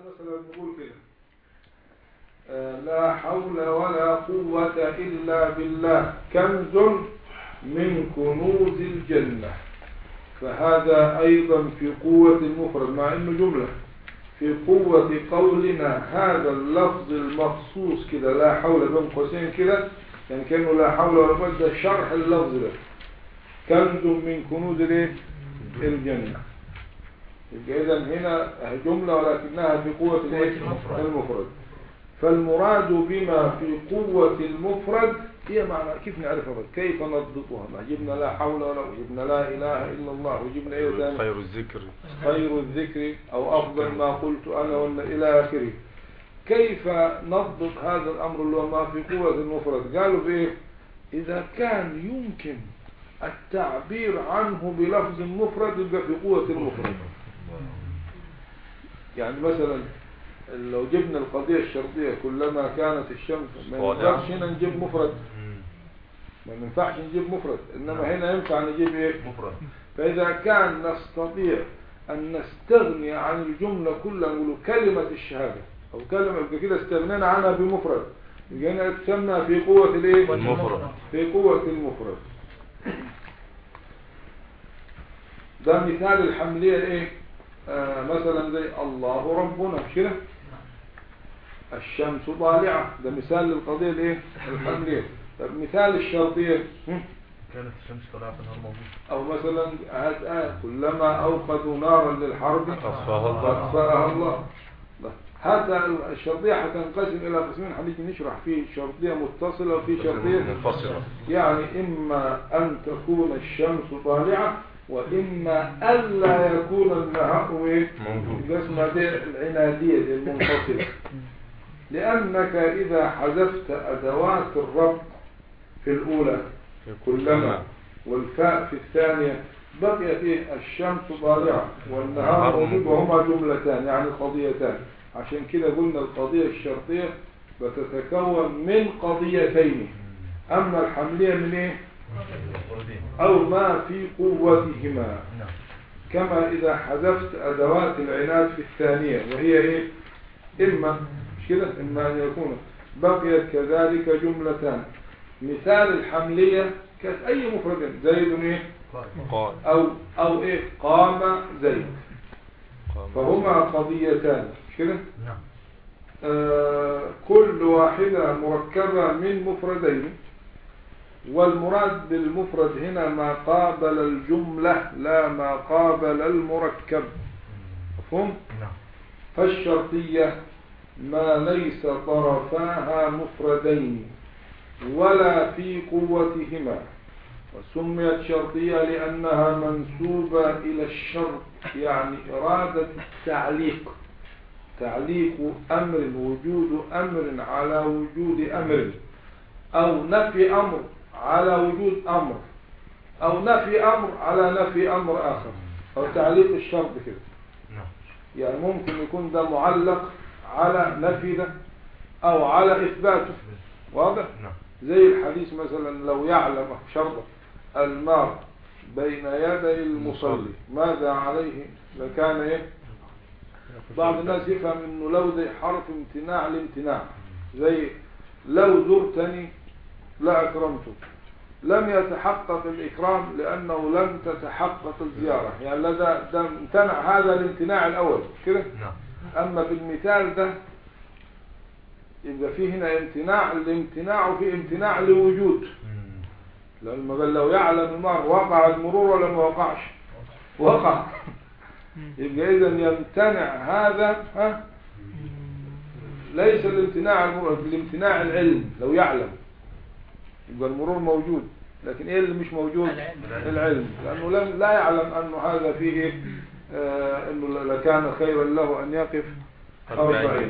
مثلا نقول كده آه، لا حول ولا قوة إلا بالله كنز من كنوز الجنة فهذا أيضا في قوة المفرد مع إنه جملة في قوة قولنا هذا اللفظ المخصوص كده لا حول بين قوسين كده يعني كأنه لا حول ولا قوة ده شرح اللفظ ده كنز من كنوز الايه الجنة يبقى إذا هنا جملة ولكنها في قوة الايه المفرد فالمراد بما في قوة المفرد هي معنى كيف نعرفها بس كيف نضبطها ما جبنا لا حول ولا وجبنا لا إله إلا الله وجبنا إيه تاني خير الذكر خير الذكر أو أفضل ما قلت أنا ولا إلى آخره كيف نضبط هذا الأمر اللي هو ما في قوة المفرد قالوا بإيه إذا كان يمكن التعبير عنه بلفظ مفرد يبقى في قوة المفرد يعني مثلا لو جبنا القضية الشرطية كلما كانت الشمس ما طالعة. ينفعش هنا نجيب مفرد ما ينفعش نجيب مفرد إنما هنا ينفع نجيب إيه مفرد فإذا كان نستطيع أن نستغني عن الجملة كلها نقول كلمة الشهادة أو كلمة يبقى كده استغنينا عنها بمفرد يبقى هنا تسمى في قوة الإيه المفرد في قوة المفرد ده مثال الحملية ايه آه مثلا زي الله ربنا مش كده الشمس طالعة ده مثال للقضية الايه الحملية طب مثال الشرطية هم؟ كانت الشمس طالعة في النهار موجود او مثلا هات آية كلما اوقدوا نارا للحرب أطفاها الله. أطفاها الله ده. هذا الشرطية هتنقسم إلى قسمين هنيجي نشرح فيه شرطية متصلة وفي شرطية منفصلة يعني إما أن تكون الشمس طالعة وإما ألا يكون النهار إيه؟ موجود. ده اسمها دي العنادية دي المنفصلة لأنك إذا حذفت أدوات الربط في الأولى كلما والفاء في الثانية بقي فيه الشمس طالعة والنهار موجود وهما جملتان يعني قضيتان عشان كده قلنا القضية الشرطية بتتكون من قضيتين أما الحملية من إيه؟ مفردين أو ما في قوتهما نعم كما إذا حذفت أدوات العناد في الثانية وهي إيه؟ إما مش كده إما أن يكون بقيت كذلك جملتان مثال الحملية كانت أي مفرد زيد إيه؟ قائم قال أو أو إيه قام زيد قام. فهما قضيتان مش كده نعم آه كل واحدة مركبة من مفردين والمراد بالمفرد هنا ما قابل الجملة لا ما قابل المركب مفهوم نعم فالشرطية ما ليس طرفاها مفردين ولا في قوتهما وسميت شرطية لأنها منسوبة إلى الشرط يعني إرادة التعليق تعليق أمر وجود أمر على وجود أمر أو نفي أمر على وجود أمر أو نفي أمر على نفي أمر آخر أو تعليق الشرط كده نعم يعني ممكن يكون ده معلق على نفي ده أو على إثباته واضح؟ نعم زي الحديث مثلا لو يعلم شرط المار بين يدي المصلي ماذا عليه لكان ايه بعض الناس يفهم انه لو دي حرف امتناع لامتناع زي لو زرتني لأكرمتك لم يتحقق الإكرام لأنه لم تتحقق الزيارة يعني لا ده, ده امتنع هذا الامتناع الأول كده نعم أما في المثال ده يبقى فيه هنا امتناع الامتناع وفي امتناع لوجود مم. لما قال لو يعلم المرء وقع المرور ولا ما وقعش وقع يبقى إذا يمتنع هذا ها ليس الامتناع المرور الامتناع العلم لو يعلم يبقى المرور موجود لكن ايه اللي مش موجود العلم. العلم لانه لم لا يعلم انه هذا فيه آه انه لكان خيرا له ان يقف أربعين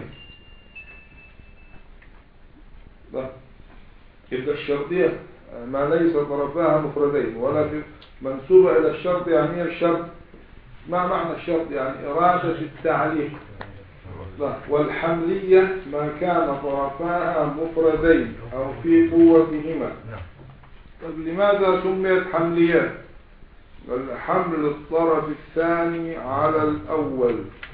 ده. يبقى الشرطية آه، ما ليس طرفاها مفردين ولا في منسوبة إلى الشرط يعني هي الشرط ما معنى الشرط يعني إرادة التعليق ده. والحملية ما كان طرفاها مفردين أو في قوتهما نعم طيب لماذا سميت حمليات بل حمل الطرف الثاني على الأول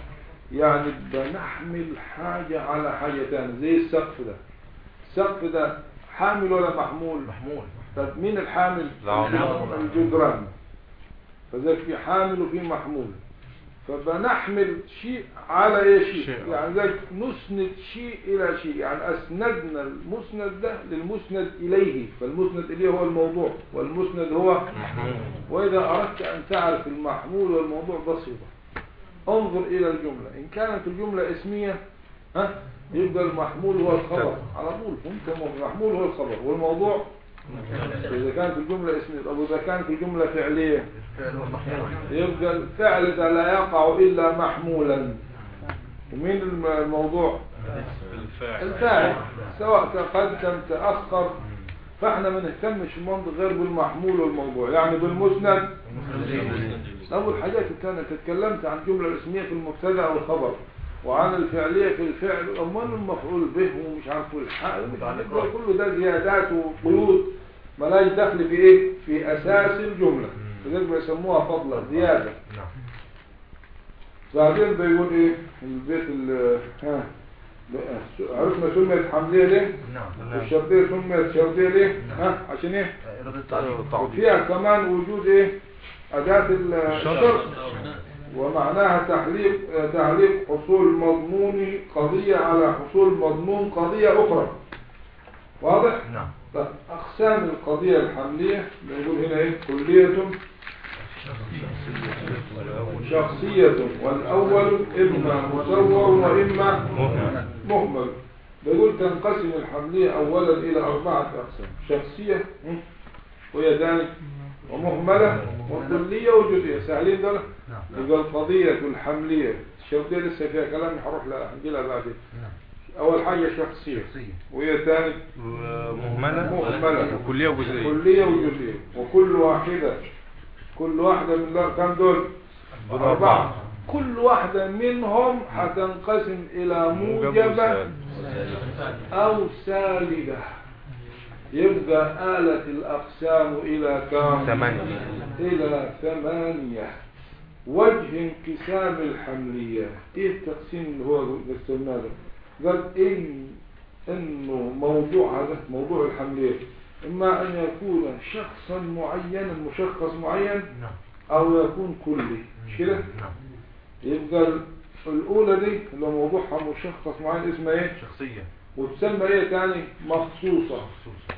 يعني بنحمل حاجة على حاجة تانية زي السقف ده السقف ده حامل ولا محمول محمول طب مين الحامل العمود. الجدران فذلك في حامل وفي محمول فبنحمل شيء على ايه شيء, شيء. يعني ذلك نسند شيء الى شيء يعني اسندنا المسند ده للمسند اليه فالمسند اليه هو الموضوع والمسند هو واذا اردت ان تعرف المحمول والموضوع بسيطه انظر الى الجمله ان كانت الجمله اسميه ها يبقى المحمول هو الخبر على طول انت المحمول هو الخبر والموضوع إذا كانت الجملة اسمية طب وإذا كانت الجملة فعلية الفعل هو المحمول يبقى الفعل ده لا يقع إلا محمولا ومين الم- الموضوع الفاعل الفاعل سواء تقدم تأخر فاحنا ما نهتمش المنطق غير بالمحمول والموضوع يعني بالمسند أول حاجات كانت اتكلمت عن الجملة الاسمية في المبتدا أو الخبر وعن الفعلية في الفعل أمال المفعول به ومش عارف الحال كل ده زيادات وقيود ملاش دخل في إيه في أساس الجملة لذلك بيسموها فضلة زيادة نعم بعدين بيقول إيه البيت ال ها ب- عرفنا سميت حملية ليه نعم والشرطية سميت شرطية ليه ها عشان إيه إرادة التعليم وفيها كمان وجود ايه اداة الشرط ومعناها تحليق تعليق حصول مضمون قضية على حصول مضمون قضية اخرى واضح؟ نعم طيب اقسام القضية الحملية بنقول هنا ايه كلية شخصية والاول اما مصور واما مهمل مهمل بيقول تنقسم الحملية أولا إلى أربعة أقسام شخصية م، ويدان ومهملة وكلية وجزئية سهلين دول نعم يبقى القضية الحملية الشرطية لسه فيها كلام هروح لها هنجيلها بعدين نعم أول حاجة شخصية شخصية وهي ثاني مهملة مهملة وكلية وجزئية كلية وجزئية وكل واحدة كل واحدة من دول كم دول أربعة كل واحدة منهم هتنقسم إلى موجبة أو سالبة يبقى آلة الأقسام إلى كم؟ ثمانية. إلى ثمانية وجه انقسام الحملية إيه التقسيم اللي هو قسمناه ده؟ قال إن إنه موضوع هذا موضوع الحملية إما أن يكون شخصا معينا مشخص معين نعم أو يكون كلي مش كده؟ نعم يبقى ال- الأولى دي اللي هو موضوعها مشخص معين اسمها إيه؟ شخصية وتسمى إيه تاني؟ مخصوصة خصوصا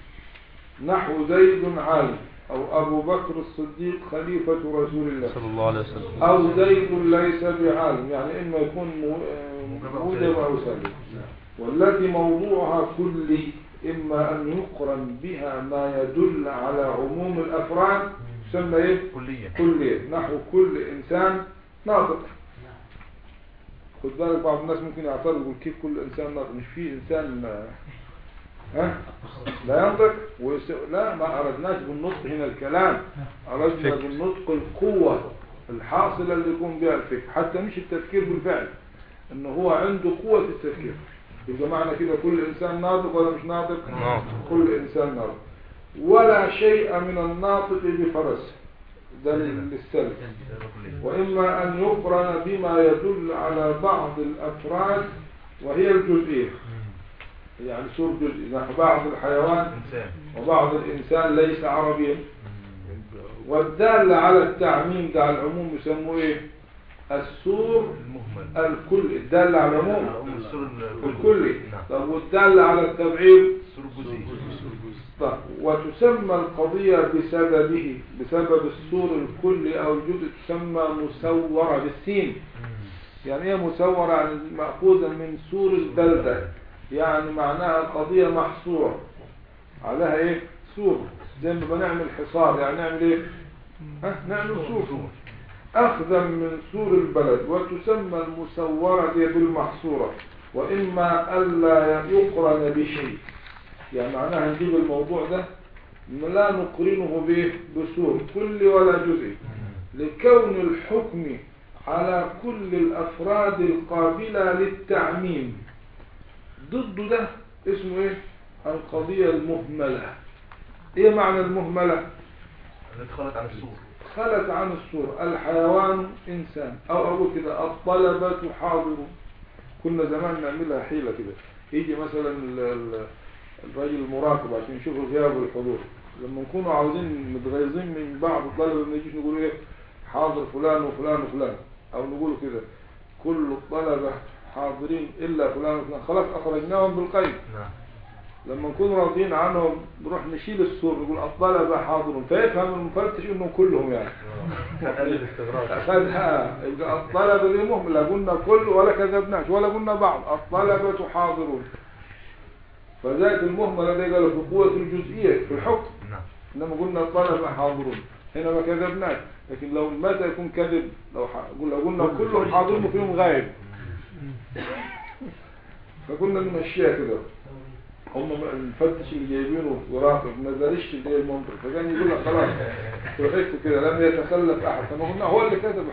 نحو زيد عالم أو أبو بكر الصديق خليفة رسول الله صلى الله عليه وسلم أو زيد ليس بعالم يعني إما يكون مو- آه، موجب أو سالب والتي موضوعها كلي إما أن يقرن بها ما يدل على عموم الأفراد تسمى إيه؟ كلية كلية نحو كل إنسان ناطق خد بالك بعض الناس ممكن يعترض يقول كيف كل إنسان ناطق مش في إنسان آه، ها لا ينطق ويس... لا ما أردناش بالنطق هنا الكلام أردنا فكر. بالنطق القوة الحاصلة اللي يكون بها الفكر حتى مش التفكير بالفعل إنه هو عنده قوة التفكير يبقى معنى كده كل إنسان ناطق ولا مش ناطق ناطق. كل إنسان ناطق ولا شيء من الناطق بفرس ده للسلف كلية وإما أن يقرن بما يدل على بعض الأفراد وهي الجزئية يعني سور جزئي نحو بعض الحيوان إنسان وبعض الإنسان ليس عربيا والدال على التعميم ده على العموم يسموه إيه السور المهمل الكل الدال على العموم أم السور الكلي نعم طب والدال على التبعيض السور الجزئي طيب وتسمى القضية بسببه بسبب السور الكلي أو الجزء تسمى مسورة بالسين يعني ايه مسورة يعني مأخوذة من سور البلدة يعني معناها قضية محصورة عليها ايه سور زي ما بنعمل حصار يعني نعمل ايه ها نعمل سور أخذا من سور البلد وتسمى المسورة دي بالمحصورة وإما ألا يقرن بشيء يعني معناها نجيب الموضوع ده لا نقرنه به بسور كل ولا جزء لكون الحكم على كل الأفراد القابلة للتعميم ضد ده اسمه ايه القضية المهملة ايه معنى المهملة التي خلت عن السور خلت عن الصورة الحيوان إنسان أو أقول كده الطلبة حاضرون كنا زمان نعملها حيلة كده يجي مثلا ال- ال- الراجل المراقب عشان يشوف الغياب والحضور لما نكونوا عاوزين متغيظين من بعض الطلبة ما نجيش نقول ايه حاضر فلان وفلان وفلان او نقول كده كل الطلبة حاضرين الا فلان وفلان خلاص اخرجناهم بالقيد نعم لما نكون راضيين عنهم نروح نشيل السور نقول الطلبة حاضرون فيفهم المفتش انهم كلهم يعني قال الاستغراق أخذها يبقى الطلبة دي مهملة قلنا كل ولا كذبناش ولا قلنا بعض الطلبة حاضرون فذلك المهملة دي قالوا في قوة الجزئية في الحكم نعم إنما قلنا الطلبة حاضرون هنا ما كذبناش لكن لو متى يكون كذب لو ح- قلنا قلنا كلهم حاضرون وفيهم غايب فكنا نمشيها كده هم المفتش اللي جايبينه وراقب ما دارش اللي هي المنطق فكان يقول لك خلاص وحيته كده لم يتخلف احد فما قلنا هو اللي كتب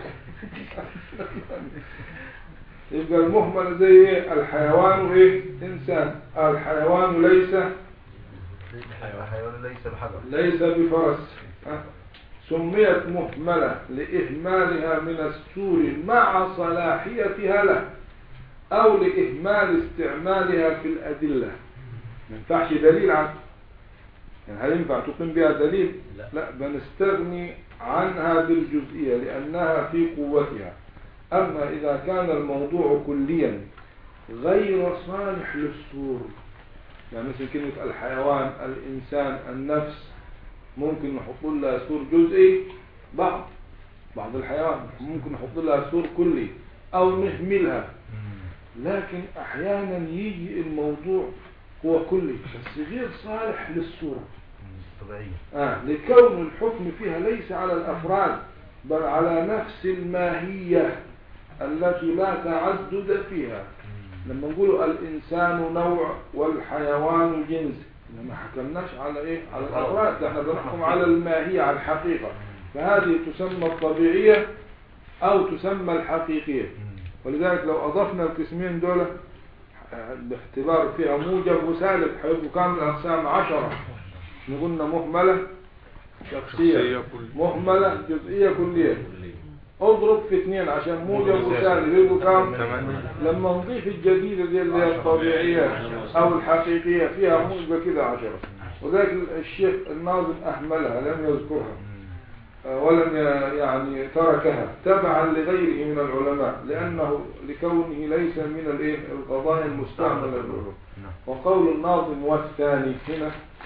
يبقى المهمل زي ايه الحيوان ايه انسان الحيوان ليس الحيوان ليس بحجر ليس بفرس ها؟ سميت مهملة لإهمالها من السور مع صلاحيتها له أو لإهمال استعمالها في الأدلة ما ينفعش دليل عن يعني هل ينفع تقيم بها دليل لا. لا بنستغني عنها بالجزئية لأنها في قوتها أما إذا كان الموضوع كليا غير صالح للسور يعني مثل كلمة الحيوان الإنسان النفس ممكن نحط لها سور جزئي بعض بعض الحيوان ممكن نحط لها سور كلي أو نهملها لكن أحيانا يجي الموضوع هو كلي بس غير صالح للصورة طبيعية آه لكون الحكم فيها ليس على الأفراد بل على نفس الماهية التي لا تعدد فيها لما نقول الإنسان نوع والحيوان جنس ما حكمناش على إيه على الأفراد ده احنا بنحكم على الماهية على الحقيقة فهذه تسمى الطبيعية أو تسمى الحقيقية ولذلك لو أضفنا القسمين دول آه، باعتبار فيها موجب وسالب حيث كان الأقسام عشرة قلنا مهملة شخصية شخصية كل- مهملة جزئية كلية اضرب في اثنين عشان موجب وسالب يبقوا كام ثمانية. لما نضيف الجديدة دي اللي هي الطبيعية أو الحقيقية فيها موجبة كده عشرة وذلك الشيخ الناظم أهملها لم يذكرها آه، ولم ي- يعني تركها تبعا لغيره من العلماء لأنه لكونه ليس من الإيه القضايا المستعملة للعلوم نعم وقول الناظم والثاني هنا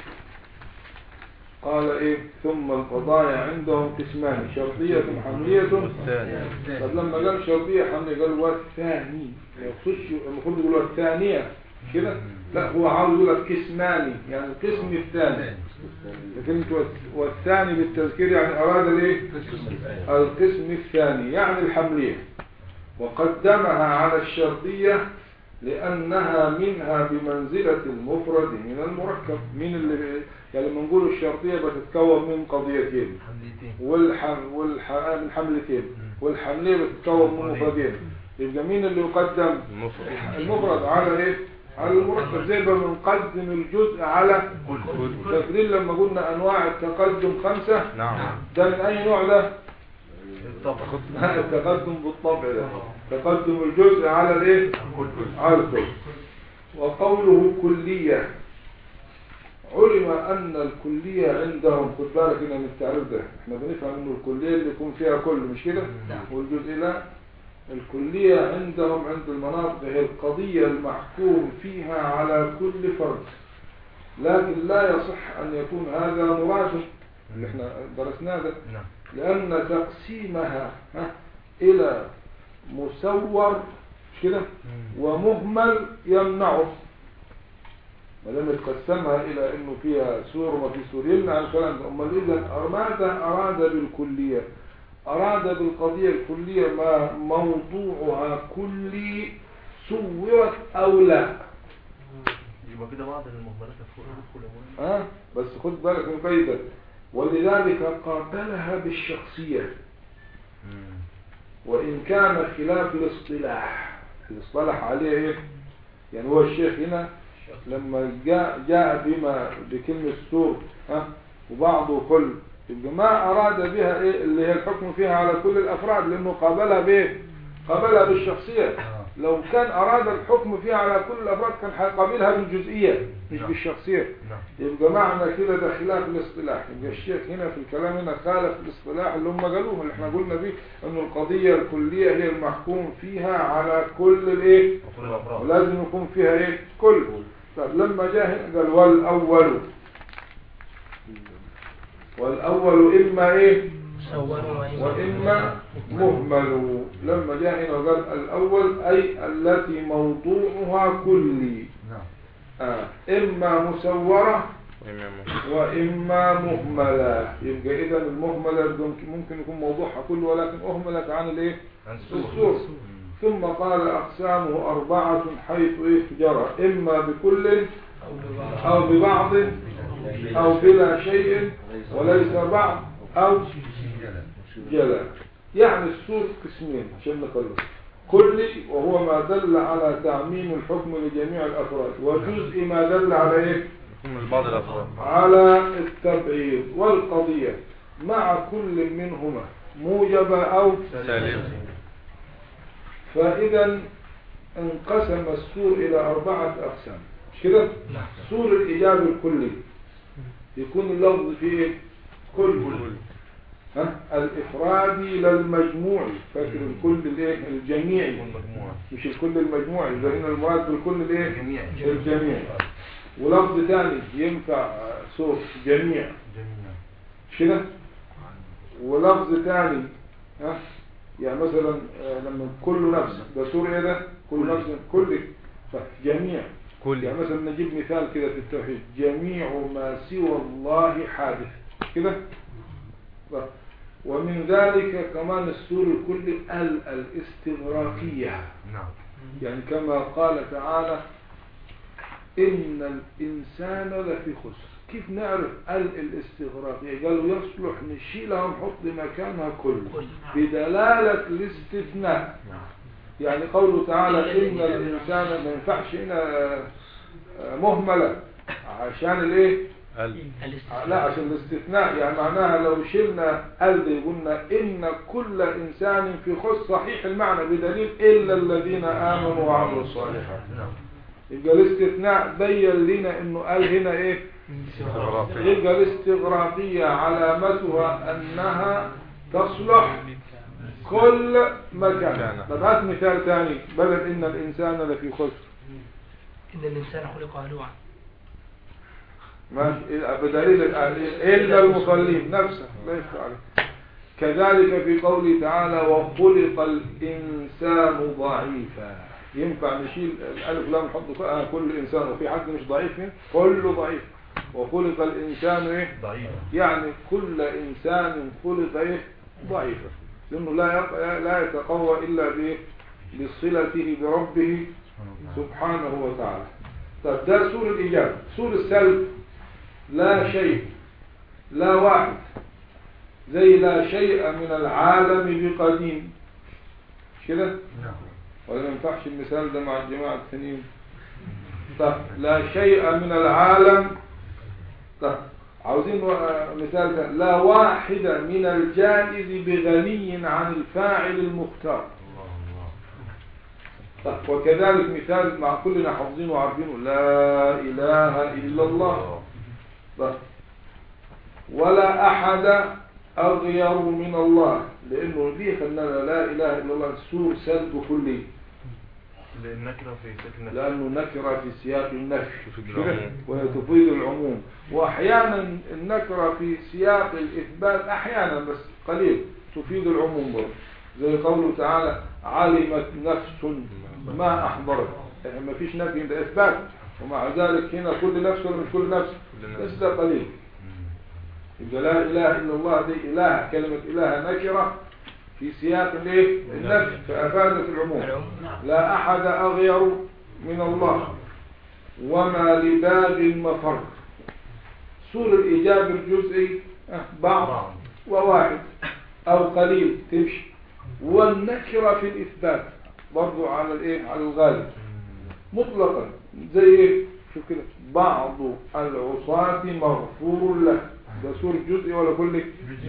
قال ايه ثم القضايا عندهم قسمان شرطية حملية والثاني. طب لما قال شرطية حملية قال والثاني ما يقصدش المفروض يقول والثانية كده لا هو عاوز يقول لك قسماني يعني القسم الثاني لكن والثاني بالتذكير يعني أراد الايه القسم الثاني يعني الحملية وقدمها على الشرطية لأنها منها بمنزلة المفرد من المركب من اللي يعني لما نقول الشرطية بتتكون من قضيتين حمليتين والحم والح... من حملتين والحملية بتتكون من مفردين يبقى مين اللي يقدم المفرد المفرد على ايه على المركب زي ما بنقدم الجزء على تفضيل لما قلنا انواع التقدم خمسة نعم ده من اي نوع ده بالطبع التقدم بالطبع ده تقدم الجزء على الايه على الكل وقوله كلية علم ان الكلية عندهم خد بالك هنا من التعريف ده احنا بنفهم انه الكلية اللي يكون فيها كل مش كده نعم. والجزء لا الكلية عندهم عند المناطق هي القضية المحكوم فيها على كل فرد لكن لا يصح ان يكون هذا مراد اللي احنا درسناه ده نعم لأن تقسيمها ها، إلى مسور مش كده ومهمل يمنعه ما دام تقسمها إلى إنه فيها سور وما في سور يمنع الكلام ده أمال إذا أراد أراد بالكلية أراد بالقضية الكلية ما موضوعها كلي صورت أو لا يبقى كده بعض المهملات فوق تدخل يا مولانا ها بس خد بالك من فايدة ولذلك قابلها بالشخصية وإن كان خلاف الاصطلاح الاصطلاح عليه إيه؟ يعني هو الشيخ هنا لما جاء, جاء بما بكلمة سور ها وبعضه كل يبقى ما أراد بها إيه اللي هي الحكم فيها على كل الأفراد لأنه قابلها بإيه قابلها بالشخصية لو كان أراد الحكم فيها على كل الأفراد كان هيقابلها بالجزئية مش نعم. بالشخصية نعم يبقى معنى كده ده خلاف الاصطلاح يبقى الشيخ هنا في الكلام هنا خالف الاصطلاح اللي هم قالوه اللي احنا قلنا بيه انه القضية الكلية هي المحكوم فيها على كل الايه وكل الأفراد ولازم يكون فيها ايه كل طب لما جاء هنا قال والاول والاول اما ايه وإما مهمل لما جاء هنا قال الأول أي التي موضوعها كلي نعم آه. إما مسورة إمام وإما مهملة يبقى إذا المهملة ممكن ممكن يكون موضوعها كله ولكن أهملت عن الإيه؟ عن السور ثم قال أقسامه أربعة حيث إيه جرى إما بكل أو ببعض أو بلا شيء وليس بعض أو جلا يعني السور قسمين عشان نخلص كلي وهو ما دل على تعميم الحكم لجميع الأفراد وجزء ما دل على إيه؟ من بعض الأفراد على التبعيض والقضية مع كل منهما موجبة أو سالم فإذا انقسم السور إلى أربعة أقسام مش كده؟ سور الإيجاب الكلي يكون اللفظ فيه كل ها؟ الإفرادي للمجموعي فاكر الكل الايه الجميعي والمجموعة مش الكل المجموعي ده هنا المراد بالكل الايه جميع الجميع ولفظ ثاني ينفع سور جميع جميع مش كده ولفظ ثاني ها يعني مثلا آه، لما كل نفس ده سور ايه ده كل نفس كل جميع كل يعني مثلا نجيب مثال كده في التوحيد جميع ما سوى الله حادث كده طيب. ومن ذلك كمان السور الكلي ال الاستغراقية نعم يعني كما قال تعالى إن الإنسان لفي خسر كيف نعرف ال الاستغراقية قالوا يصلح نشيلها ونحط مكانها كل بدلالة الاستثناء يعني قوله تعالى إن الإنسان ما ينفعش هنا آه، مهملة عشان الايه ال لا عشان الاستثناء يعني معناها لو شلنا ال قلنا ان كل انسان في خص صحيح المعنى بدليل الا الذين امنوا وعملوا الصالحات نعم يبقى الاستثناء بين لنا انه قال هنا ايه يبقى الاستغراقية علامتها انها تصلح كل مكان طب هات مثال ثاني بدل ان الانسان لفي خسر إن الإنسان خلق هلوعا ماشي بدليل إلا المصلين نفسه لا يخفى عليه كذلك في قوله تعالى وخلق الإنسان ضعيفا ينفع نشيل الألف لام نحط فوق- آه كل إنسان وفي حد مش ضعيف هنا كله ضعيف وخلق الإنسان إيه ضعيف يعني كل إنسان خلق إيه ضعيفا لأنه لا يق- لا يتقوى إلا بإيه؟ بصلته بربه سبحانه وتعالى طب ده سور الإيجاب سور السلب لا شيء لا واحد زي لا شيء من العالم بقديم مش كده نعم ولا ما ينفعش المثال ده مع الجماعة الثانيين طب لا شيء من العالم طب عاوزين و- مثال ده لا واحد من الجائز بغني عن الفاعل المختار الله الله طب وكذلك مثال مع كلنا حافظينه وعارفينه لا إله إلا الله طب ولا أحد أغير من الله لأنه ليه خلنا لا إله إلا الله سور سلب كلي النكرة في سكن لأنه نكرة في سياق النفي تفيد العموم. وهي تفيد العموم وأحيانا النكرة في سياق الإثبات أحيانا بس قليل تفيد العموم برضه زي قوله تعالى علمت نفس ما أحضرت يعني ما فيش نفي ده إثبات ومع ذلك هنا كل نفس ولا مش كل نفس كل نفس. بس ده قليل يبقى لا إله إلا الله دي إله كلمة إله نكرة في سياق الايه النفي فأفادت العموم لا أحد أغير من الله وما لباب مفر سور الإجابة الجزئي آه، بعض وواحد أو قليل تمشي والنكرة في الإثبات برضو على الإيه على الغالب مطلقا زي إيه شوف كده بعض العصاة مغفور له ده سور جزئي ولا كلي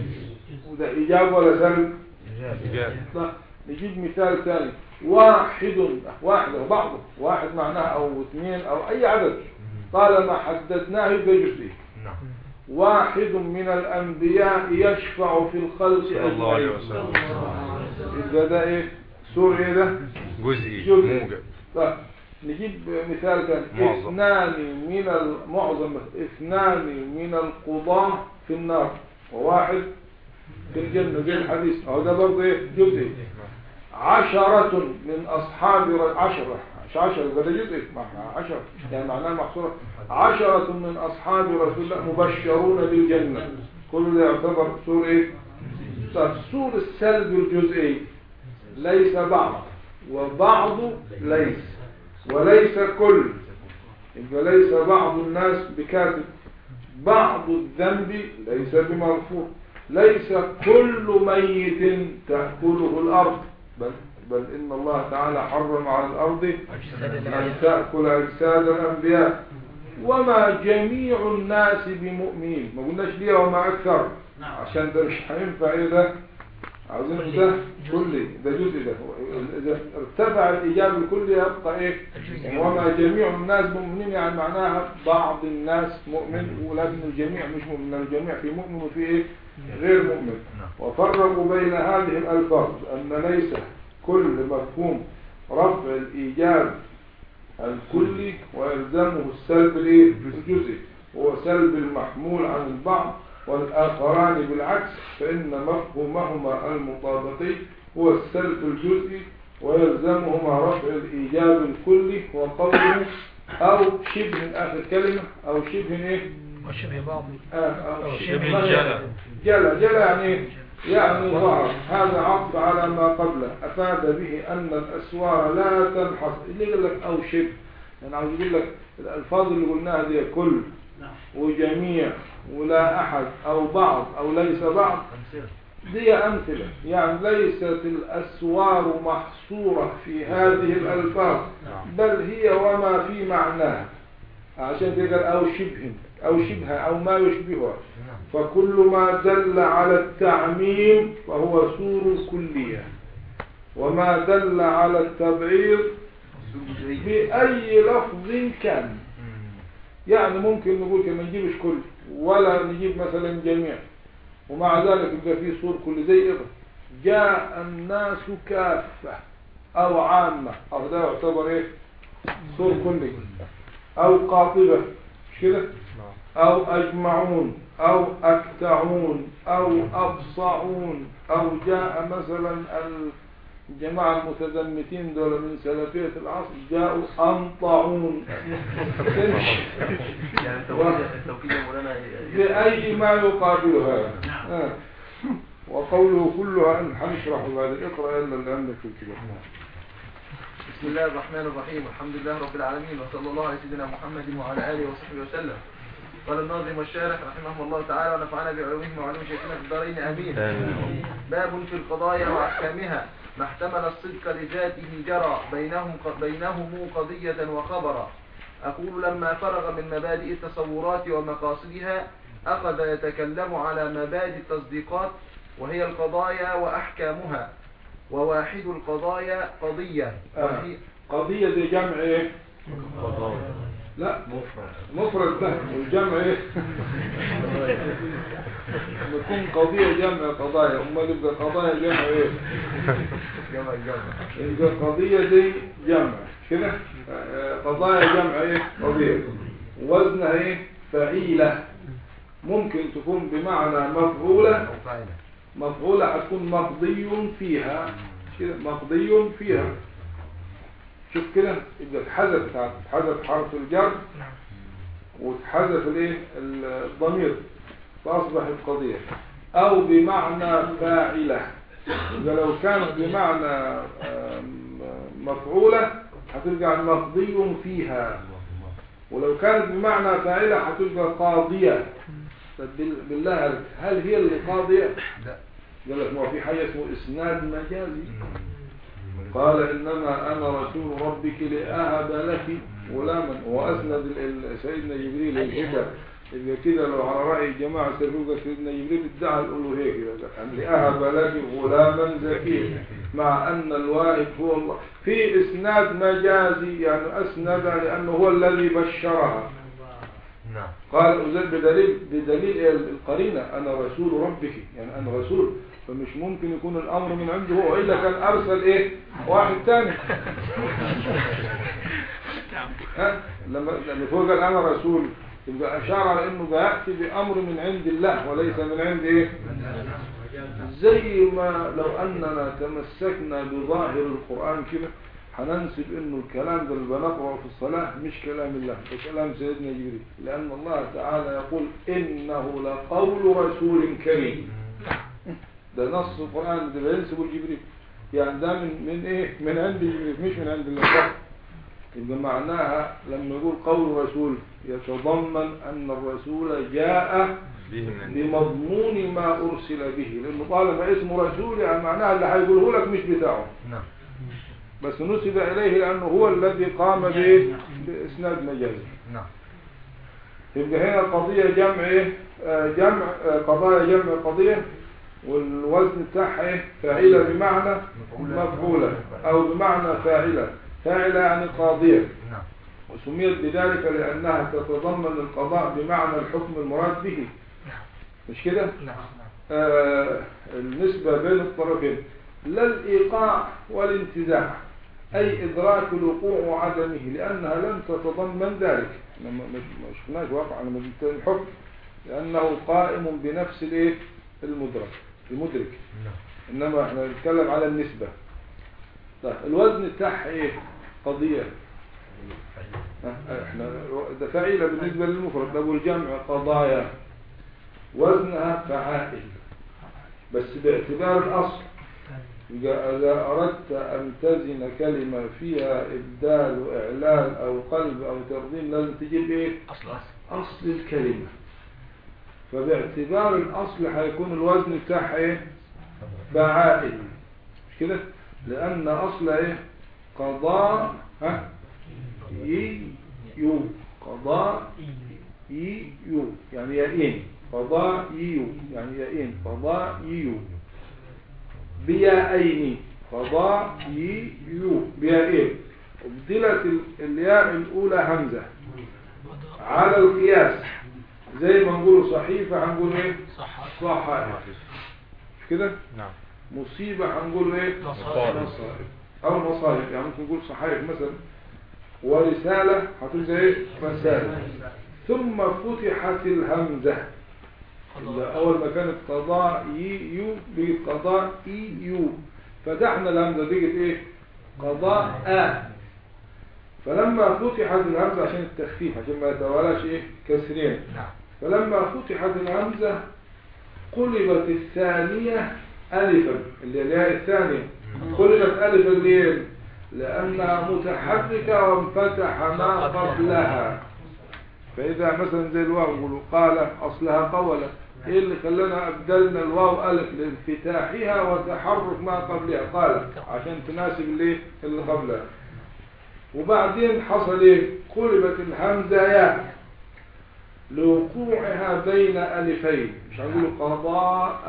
وده إيجاب ولا سلب إيجاب طيب نجيب مثال ثاني واحد واحد أو بعضه واحد معناها أو اثنين أو أي عدد طالما حددناه يبقى جزئي نعم واحد من الأنبياء يشفع في الخلق صلى الله عليه أجمعين وسلم يبقى ده إيه سور إيه ده جزئي جزئي. موجب طيب نجيب مثال ثاني معظم. اثنان من المعظم اثنان من القضاة في النار وواحد في الجنة زي الحديث أو ده برضه إيه جزئي عشرة من أصحاب ر- عشرة مش عشرة يبقى ده جزء مع- عشرة يعني معناه محصورة عشرة من أصحاب رسول الله مبشرون بالجنة كل ده يعتبر سور إيه؟ طب سور السلب الجزئي ليس بعض وبعض ليس وليس كل يبقى ليس بعض الناس بكاتب بعض الذنب ليس بمغفور ليس كل ميت تأكله الأرض بل, بل إن الله تعالى حرم على الأرض أن تأكل أجساد الأنبياء وما جميع الناس بمؤمنين ما قلناش ليه وما أكثر عشان ده مش هينفع إيه ده عاوزين كلي. ده كلي ده جزء ده إذا ارتفع الإيجاب الكلي يبقى إيه الجزء. وما جميع الناس مؤمنين يعني معناها بعض الناس مؤمن ولكن الجميع مش مؤمن الجميع في مؤمن وفي إيه غير مؤمن وفرقوا بين هذه الألفاظ أن ليس كل مفهوم رفع الإيجاب الكلي ويلزمه السلب الإيه؟ الجزئي هو سلب المحمول عن البعض والآخران بالعكس فإن مفهومهما المطابقي هو السلب الجزئي ويلزمهما رفع الإيجاب الكلي وقوله أو شبه آخر كلمة أو شبه إيه؟ وشبه بعض آه، أو شبه جلى. جلى جلى يعني إيه؟ يعني ظهر هذا عطف على ما قبله أفاد به أن الأسوار لا تنحصر اللي يقول لك أو شبه يعني عاوز يقول لك الألفاظ اللي قلناها دي كل وجميع ولا أحد أو بعض أو ليس بعض أمثلة دي أمثلة يعني ليست الأسوار محصورة في هذه الألفاظ بل هي وما في معناها عشان كده قال أو شبه أو شبه أو ما يشبهها فكل ما دل على التعميم فهو سور الكلية وما دل على التبعيض بأي لفظ كان يعني ممكن نقول كما نجيبش كل ولا نجيب مثلا جميع ومع ذلك يبقى في صور كل زي إذا جاء الناس كافة أو عامة أو ده يعتبر إيه صور كلي أو قاطبة مش كده أو أجمعون أو أكتعون أو أبصعون أو جاء مثلا الجماعة المتزمتين دول من سلفية العصر جاءوا أنطعون يعني التوكيد التوكيد يا مولانا بأي ما يقابلها آه. وقوله كلها أن هنشرح بعد اقرأ إلا اللي عندك في الكتاب بسم الله الرحمن الرحيم الحمد لله رب العالمين وصلى الله على سيدنا محمد وعلى آله وصحبه وسلم قال الناظم والشارح رحمه الله تعالى ونفعنا بعلومهم وعلوم شيخنا في الدارين آمين آمين. باب في القضايا وأحكامها ما احتمل الصدق لذاته جرى بينهم بينهم قضية وخبرا أقول لما فرغ من مبادئ التصورات ومقاصدها أخذ يتكلم على مبادئ التصديقات وهي القضايا وأحكامها وواحد القضايا قضية آه. وهي قضية دي جمع إيه لا مفرد ده والجمع إيه لما يكون قضية جمع قضايا أمال يبقى قضايا جمع إيه جمع جمع يبقى قضية دي جمع كده آه، قضايا جمع ايه قضية وزنها ايه فعيلة ممكن تكون بمعنى مفعولة أو فاعلة مفعولة هتكون مقضي فيها مش كده مقضي فيها شوف كده يبقى اتحذف اتحذف حرف الجر نعم واتحذف الايه الضمير فاصبحت قضية او بمعنى فاعلة إذا لو كانت بمعنى آم، مفعولة هترجع مقضي فيها ولو كانت بمعنى فاعلة هتبقى قاضية طب بال- بالله عليك هل هي اللي قاضية؟ لا قال لك ما هو في حاجة اسمه إسناد مجازي قال إنما أنا رسول ربك لأهب لك غلاما وأسند ال- ال- سيدنا جبريل الحكم يبقى كده لو على رأي جماعة سبوقة سيدنا جبريل ادعى الألوهية كده أن أهب لك غلاما زكيا مع أن الواهب هو الله في إسناد مجازي يعني أسند لأنه هو الذي بشرها نعم قال أزل بدليل بدليل إيه القرينة أنا رسول ربك يعني أنا رسول فمش ممكن يكون الأمر من عنده هو إلا كان أرسل إيه واحد تاني نعم ها لما لما هو قال أنا رسول يبقى أشار على إنه بيأتي بأمر من عند الله وليس من عند إيه زي ما لو أننا تمسكنا بظاهر القرآن كده هننسب إنه الكلام ده اللي بنقرأه في الصلاة مش كلام الله ده كلام سيدنا جبريل لأن الله تعالى يقول إنه لقول رسول كريم ده نص القرآن ده بينسبه لجبريل يعني ده من من إيه من عند جبريل مش من عند الله صح؟ يبقى معناها لما يقول قول رسول يتضمن أن الرسول جاء به من عند بمضمون ما أرسل به لأنه طالما اسمه رسول يعني معناها اللي هيقوله لك مش بتاعه نعم بس نسب إليه لأنه هو الذي قام به بإسناد مجازي نعم يبقى هنا القضية جمع إيه؟ آه، جمع آه، قضايا جمع قضية والوزن بتاعها إيه؟ فاعلة بمعنى مفعولة أو بمعنى فاعلة فاعلة يعني قاضية نعم وسميت بذلك لأنها تتضمن القضاء بمعنى الحكم المراد به مش كده؟ نعم آه النسبة بين الطرفين لا الإيقاع والانتزاع أي إدراك الوقوع وعدمه لأنها لم تتضمن ذلك إحنا ما ما- ما شفناش واقع من الحكم لأنه قائم بنفس الإيه؟ المدرك المدرك نعم إنما إحنا نتكلم على النسبة طيب الوزن بتاعها إيه؟ قضية ها، احنا ده فعيلة بالنسبة للمفرد أبو الجمع قضايا وزنها فعائل بس باعتبار الأصل يبقى إذا أردت أن تزن كلمة فيها إبدال وإعلان أو قلب أو ترضيم لازم تجيب إيه؟ أصل أصل أصل الكلمة فباعتبار الأصل هيكون الوزن بتاعها إيه؟ فعائل مش كده؟ لأن أصل إيه؟ قضاء ها؟ ي يو قضاء ي يو يعني يائين قضاء يو يعني يائين قضاء يو بيائين قضاء ي يو بيائين ابدلت ال- الياء الأولى همزة على القياس زي ما نقول صحيفة هنقول ايه صح صحائف مش كده نعم مصيبة هنقول ايه مصائب. مصائب او مصائب يعني ممكن نقول صحائف مثلا ورسالة هتبقى ايه رسالة ثم فتحت الهمزة إذا أول ما كانت قضاء ي يو بقت قضاء إي يو فتحنا الهمزة بقت إيه قضاء آ فلما فتحت الهمزة عشان التخفيف عشان ما يتوالاش إيه كسرين نعم فلما فتحت الهمزة قلبت الثانية ألفا اللي هي الياء الثانية قلبت ألفا ليه؟ لأنها متحركة وانفتح ما قبلها فإذا مثلا زي الواو يقولوا قال أصلها قولة إيه اللي خلانا أبدلنا الواو ألف لانفتاحها وتحرك ما قبلها قال عشان تناسب اللي اللي قبلها وبعدين حصل إيه قلبت الهمزة ياء لوقوعها بين ألفين مش هنقول قضاء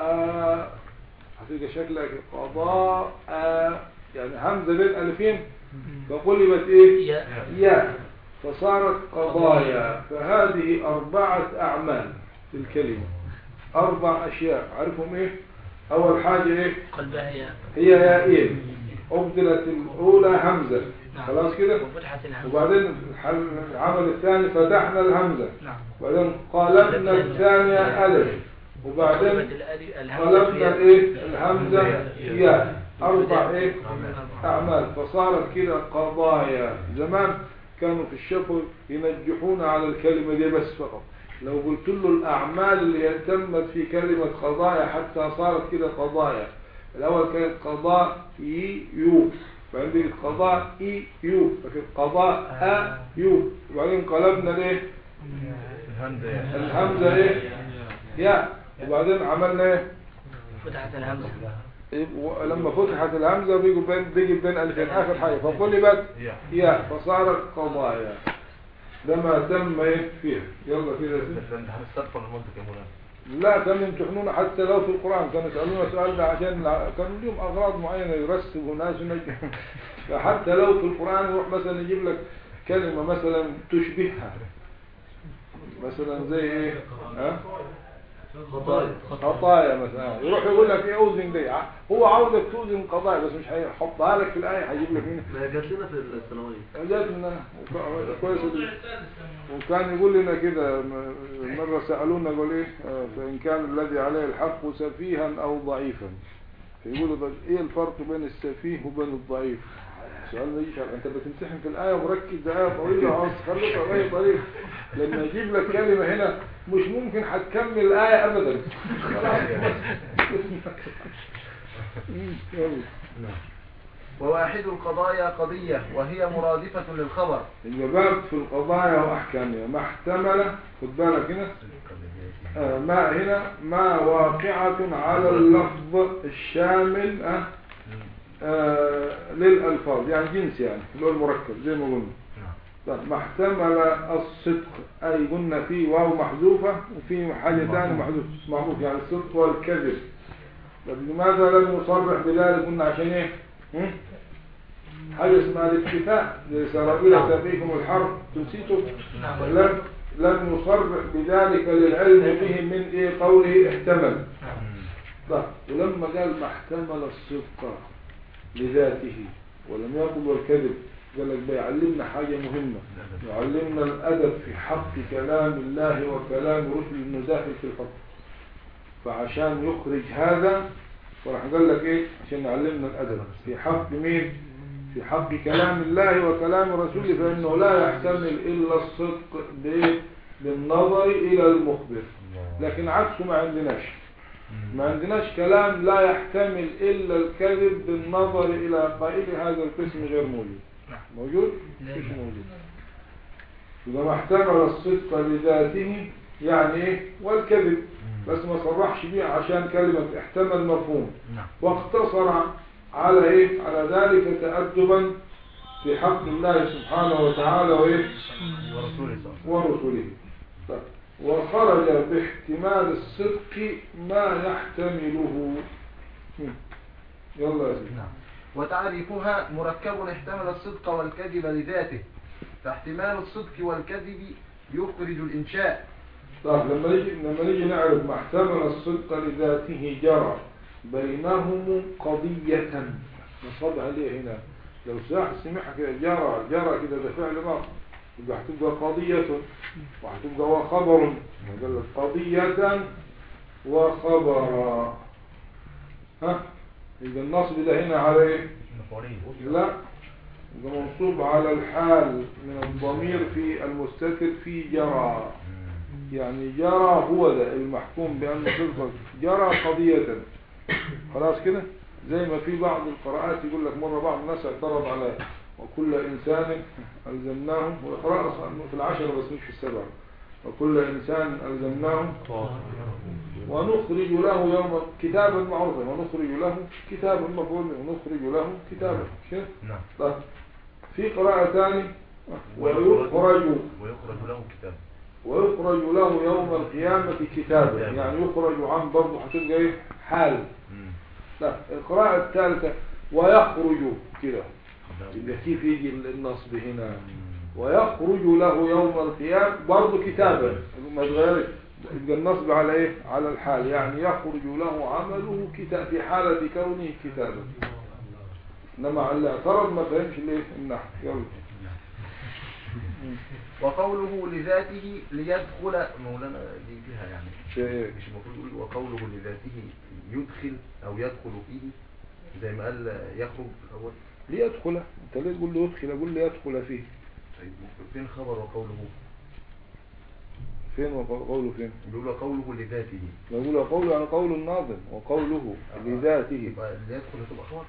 حقيقة شكلها قضاء يعني همزة بين ألفين فقلبت إيه يا يا فصارت قضايا فهذه أربعة أعمال في الكلمة أربع أشياء عارفهم إيه أول حاجة إيه قلبها يا هي يائين أبدلت الأولى همزة نعم. خلاص كده وفتحت الهمزة وبعدين الحل- العمل الثاني فتحنا الهمزة نعم وبعدين قلبنا الثانية ألف وبعدين قلبت الألف- الهمزة قلبنا يا. الايه الهمزة ياء أربع ايه أربعة. أعمال فصارت كده قضايا زمان كانوا في الشفر ينجحون على الكلمة دي بس فقط لو قلت له الأعمال اللي تمت في كلمة قضايا حتى صارت كده قضايا الأول كانت قضاء إي يو بعدين بقت قضاء إي يو فكانت قضاء أ يو وبعدين قلبنا ليه الهمزة يعني الهمزة ايه يا وبعدين عملنا ايه فتحت الهمزة و- لما فتحت الهمزة بيجوا بين بيجي بين ألفين آخر حاجة فقلبت يا يا فصارت قضايا ده ما تم ايه فيها يلا كده يا سيدي. ده امتحان الصرف ولا المنطق يا مولانا لا كانوا يمتحنونا حتى لو في القرآن كانوا يسألونا السؤال ده عشان الع- كانوا لهم أغراض معينة يرسبوا ناس ونج- فحتى لو في القرآن يروح مثلا يجيب لك كلمة مثلا تشبهها مثلا زي ايه ها خطايا خطايا مثلا يروح يقول لك ايه اوزن دي ع- هو عاوزك توزن قضايا بس مش هيحطها لك في الآية هيجيب لك منها ما جات لنا في الثانويه جات لنا وك- كويس ال- وكان يقول لنا كده م- مرة سألونا يقول ايه آه، فإن كان الذي عليه الحق سفيها أو ضعيفا فيقولوا طب ايه الفرق بين السفيه وبين الضعيف السؤال ده يشعر انت بتمتحن في الآية وركز ده آية طويلة عاوز تخلصها بأي طريقة لما يجيب لك كلمة هنا مش ممكن هتكمل الآية أبدا خلاص. وواحد القضايا قضية وهي مرادفة للخبر يبقى باب في القضايا واحكامها ما احتمل خد بالك هنا آه، ما هنا ما واقعة على اللفظ الشامل آه، آه، للألفاظ يعني جنس يعني اللي هو المركب زي ما قلنا طيب، ما احتمل الصدق أي قلنا في واو محذوفة وفي حاجة ثانية محذوف معروف يعني الصدق والكذب طب لماذا لم يصرح بذلك قلنا عشان ايه هم؟ حاجة اسمها الاتفاق لسرابيل فيكم الحرب تنسيته لم لم يصرح بذلك للعلم به من ايه قوله احتمل طيب ولما قال ما احتمل الصدق لذاته ولم يقل الكذب قال لك بيعلمنا حاجة مهمة يعلمنا الأدب في حق كلام الله وكلام رسل انه داخل في الحكم فعشان يخرج هذا وراح قال لك ايه عشان يعلمنا الأدب في حق مين في حق كلام الله وكلام رسوله فإنه لا يحتمل إلا الصدق بإيه؟ بالنظر إلى المخبر لكن عكسه ما عندناش ما عندناش كلام لا يحتمل إلا الكذب بالنظر إلى قائل هذا القسم غير موجود موجود؟ مش موجود إذا ما احتمل الصدق لذاته يعني إيه؟ والكذب بس ما صرحش بيه عشان كلمة احتمل مفهوم واقتصر على إيه؟ على ذلك تأدبا في حق الله سبحانه وتعالى وإيه؟ ورسوله صلى الله ورسله طيب. وخرج باحتمال الصدق ما يحتمله هم. يلا يا سيدي وتعريفها مركب احتمل الصدق والكذب لذاته فاحتمال الصدق والكذب يخرج الإنشاء طيب لما نيجي لما نيجي نعرف ما احتمل الصدق لذاته جرى بينهم قضية نصب عليه هنا لو ساح سمعها كده جرى جرى كده ده فعل ماضي يبقى هتبقى قضية وهتبقى وخبر قال لك قضية وخبرا ها يبقى النصب ده هنا على ايه مفعولين لا يبقى منصوب على الحال من الضمير في المستتر في جرى يعني جرى هو ده المحكوم بأن صدق جرى قضية خلاص كده زي ما في بعض القراءات يقول لك مرة بعض الناس اعترض على وكل إنسان ألزمناه ويقرأ أصلاً في العشرة بس مش في السبعة وكل إنسان ألزمناه ونخرج له يوم كتابا معروفا ونخرج له كتابا مفعول به، ونخرج له كتابا كده نعم طيب في قراءة ثانية ويخرج ويخرج له كتاب ويخرج له يوم القيامة كتابا يعني يخرج عن برضه هتبقى ايه حال لا القراءة الثالثة ويخرج كده يبقى كيف يجي النصب هنا ويخرج له يوم القيامة برضه كتابا ما تغيرش يبقى النصب على ايه على الحال يعني يخرج له عمله كتاب في حالة كونه كتابا انما على اللي اعترض ما فهمش ليه النحو يلا وقوله لذاته ليدخل مولانا دي فيها يعني شيء مش المفروض يقول وقوله لذاته يدخل أو يدخل فيه زي ما قال يخرج الأول ليدخل انت ليه تقول له يدخل اقول له يدخل فيه طيب فين خبر وقوله فين وقوله فين بيقول وقوله لذاته نقول قوله يعني قول الناظم وقوله لذاته يبقى ليدخل تبقى خبر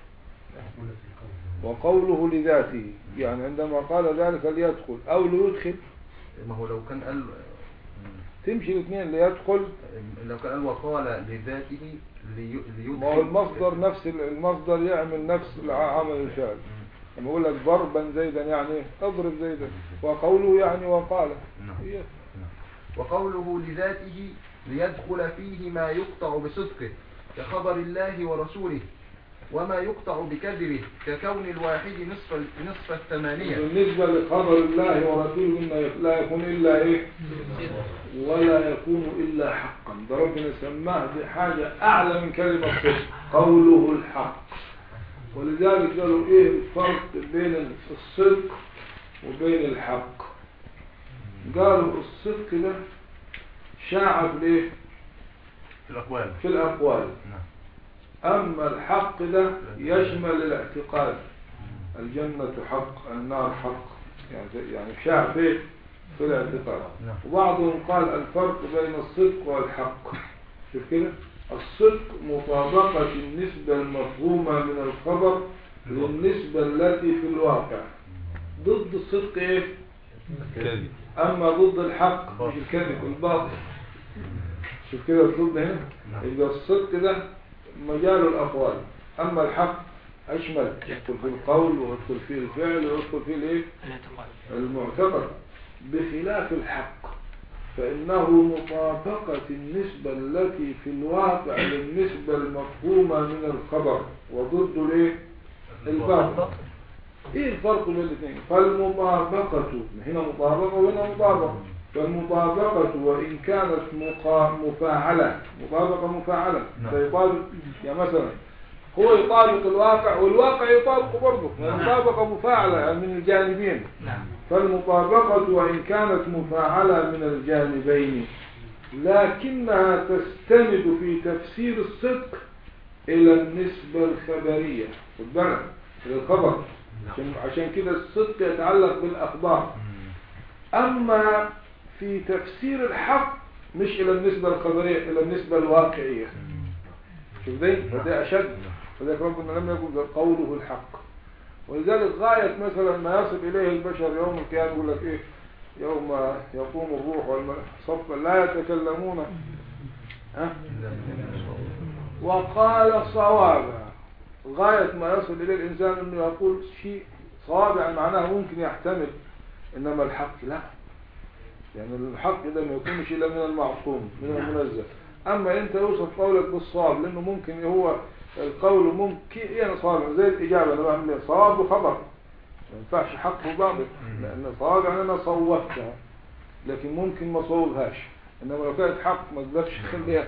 وقوله لذاته يعني عندما قال ذلك ليدخل او ليدخل ما هو لو كان قال تمشي الاثنين ليدخل لو كان قال وقال لذاته لي- ليدخل ما هو المصدر نفس ال- المصدر يعمل نفس الع- عمل الفعل لما يقول لك ضربا زيدا يعني إيه؟ اضرب زيدا وقوله يعني وقال نعم. هي وقوله لذاته ليدخل فيه ما يقطع بصدقه كخبر الله ورسوله وما يقطع بكذبه ككون الواحد نصف نصف الثمانية بالنسبة لخبر الله ورسوله إنه لا يكون إلا إيه ولا يكون إلا حقا ده ربنا سماه بحاجة أعلى من كلمة صدق قوله الحق ولذلك قالوا إيه الفرق بين الصدق وبين الحق قالوا الصدق ده شاع في الإيه في الأقوال في الأقوال نعم أما الحق ده يشمل الاعتقاد الجنة حق النار حق يعني يعني شاع في في الاعتقاد نعم. وبعضهم قال الفرق بين الصدق والحق شوف كده الصدق مطابقة النسبة المفهومة من الخبر للنسبة التي في الواقع ضد الصدق ايه كذب اما ضد الحق مش الكذب الباطل شوف كده الضد هنا يبقى الصدق ده مجال الاقوال اما الحق اشمل يدخل في القول ويدخل فيه الفعل ويدخل فيه الايه الاعتقاد المعتقد بخلاف الحق فإنه مطابقة النسبة التي في الواقع للنسبة المفهومة من الخبر وضد الايه الباطل ايه الفرق بين الاثنين فالمطابقة هنا مطابقة وهنا مطابقة فالمطابقة وإن كانت مقا- مفاعلة مطابقة مفاعلة نعم. فيطابق يعني مثلا هو يطابق الواقع والواقع يطابقه برضه نعم. مطابقة مفاعلة يعني من الجانبين نعم فالمطابقة وإن كانت مفاعلة من الجانبين لكنها تستند في تفسير الصدق إلى النسبة الخبرية خد بالك إلى الخبر عشان, عشان كده الصدق يتعلق بالأخبار أما في تفسير الحق مش إلى النسبة الخبرية إلى النسبة الواقعية شوف دي فده أشد فذلك ربنا لم يقل قوله الحق ولذلك غاية مثلا ما يصل إليه البشر يوم القيامة يقول لك إيه يوم يقوم الروح والملائكة صفا لا يتكلمون ها؟ وقال صوابا غاية ما يصل إليه الإنسان أنه يقول شيء صواب يعني معناه ممكن يحتمل إنما الحق لا يعني الحق ده ما يكونش إلا من المعصوم من المنزه أما أنت يوصف قولك بالصواب لأنه ممكن هو القول ممكن يعني صواب زي الإجابة أنا بعمل إيه؟ صواب وخبر ما ينفعش حق وباطل لأن صواب يعني أنا صوبتها لكن ممكن ما صوبهاش إنما لو كانت حق ما تقدرش تخليها